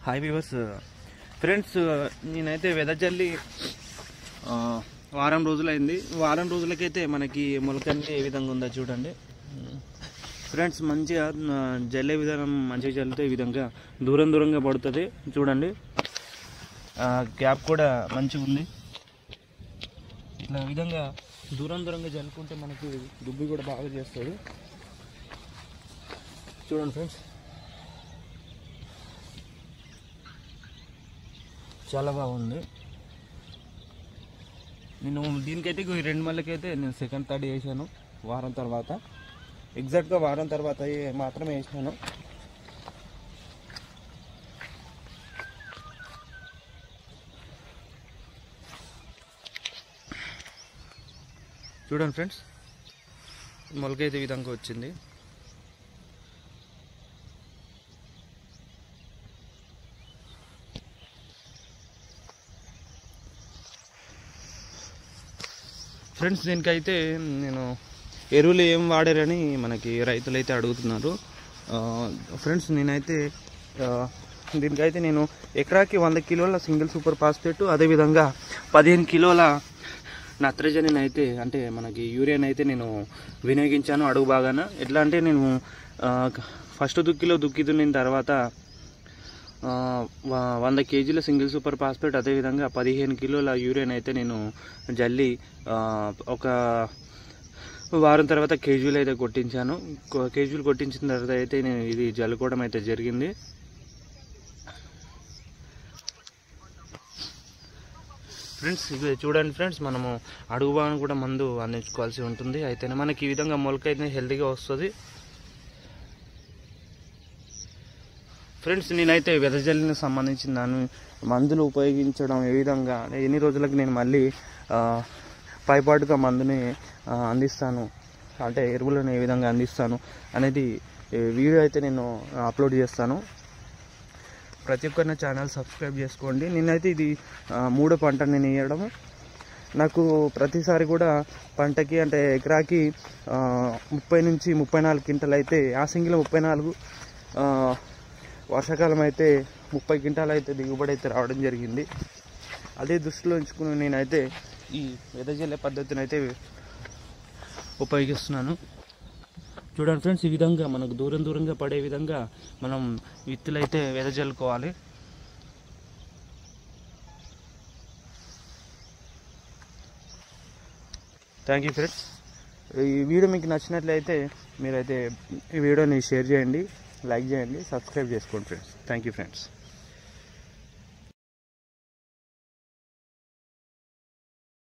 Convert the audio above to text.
hi viewers friends నేనైతే వెదజల్లి ఆ, వారం రోజులైంది వారం రోజులకైతే మనకి మొలకండి ఏ విధంగా ఉందో చూడండి ఫ్రెండ్స్ మంచిగా ఆ, జల్లే విధానం మంచిగా జల్లితే ఈ విధంగా దూరం దూరంగా పడుతుంది చూడండి ఆ, గ్యాప్ కూడా మంచిగా ఉంది ఇట్లా ఈ విధంగా దూరం దూరంగా జల్లుకుంటే మనకి దుబ్బి కూడా బాగా చేస్తాడు చూడండి ఫ్రెండ్స్ చాలా బాగుంది నేను దీనికైతే ఈ రెండు మళ్ళకైతే నేను సెకండ్ థర్డ్ వేసాను వారం తర్వాత ఎగ్జాక్ట్గా వారం తర్వాత ఏ- మాత్రమే వేసాను చూడండి ఫ్రెండ్స్ మొలకైతే ఈ విధంగా వచ్చింది ఫ్రెండ్స్ దీనికైతే నేను ఎరువులు ఏం వాడారని మనకి రైతులు అయితే అడుగుతున్నారు ఆ, ఫ్రెండ్స్ నేనైతే ఆ, దీనికైతే నేను ఎకరాకి వంద కిలోల సింగిల్ సూపర్ ఫాస్ఫేట్ అదేవిధంగా పదిహేను కిలోల నత్రజని అయితే అంటే మనకి యూరియాని అయితే నేను వినియోగించాను అడుగు బాగాన ఎట్లా అంటే నేను ఆ, ఫస్ట్ దుక్కిలో దుక్కి దున్నిన తర్వాత ఆ, వ- వంద కేజీల సింగిల్ సూపర్ ఫాస్ఫేట్ అదేవిధంగా పదిహేను కిలోల యూరియన్ అయితే నేను జల్లి ఆ, ఒక వారం తర్వాత కేజీలు అయితే కొట్టించాను కొ- కేజీలు కొట్టించిన తర్వాత అయితే నేను ఇది జల్లుకోవడం అయితే జరిగింది ఫ్రెండ్స్ ఇది చూడండి ఫ్రెండ్స్ మనము అడుగు భాగం కూడా మందు అందించుకోవాల్సి ఉంటుంది అయితేనే మనకి ఈ విధంగా మొలక అయితే హెల్తీగా వస్తుంది ఫ్రెండ్స్ నేనైతే వెదజల్లికి సంబంధించిన దాని మందులు ఉపయోగించడం ఏ విధంగా ఎన్ని రోజులకు నేను మళ్ళీ ఆ, పైపాటుగా మందుని ఆ, అందిస్తాను అంటే ఎరువులను ఏ విధంగా అందిస్తాను అనేది ఈ వీడియో అయితే నేను అప్లోడ్ చేస్తాను ప్రతి ఒక్కరి నా ఛానల్ సబ్స్క్రైబ్ చేసుకోండి నేనైతే ఇది ఆ, మూడో పంట నేను వేయడము నాకు ప్రతిసారి కూడా పంటకి అంటే ఎకరాకి ఆ, ముప్పై నుంచి ముప్పై నాలుగు క్వింటల్ అయితే యాసంగిలో ముప్పై నాలుగు ఆ, వర్షాకాలం అయితే ముప్పై క్వింటాలు అయితే దిగుబడి అయితే రావడం జరిగింది అదే దృష్టిలో ఉంచుకుని నేనైతే ఈ వెదజల్లే పద్ధతిని అయితే ఉపయోగిస్తున్నాను చూడండి ఫ్రెండ్స్ ఈ విధంగా మనకు దూరం దూరంగా పడే విధంగా మనం విత్తులు అయితే వెదజల్లుకోవాలి థ్యాంక్ యూ ఫ్రెండ్స్ ఈ వీడియో మీకు నచ్చినట్లయితే మీరైతే ఈ వీడియోని షేర్ చేయండి లైక్ చేయండి సబ్స్క్రైబ్ చేసుకోండి ఫ్రెండ్స్ థ్యాంక్ యూ ఫ్రెండ్స్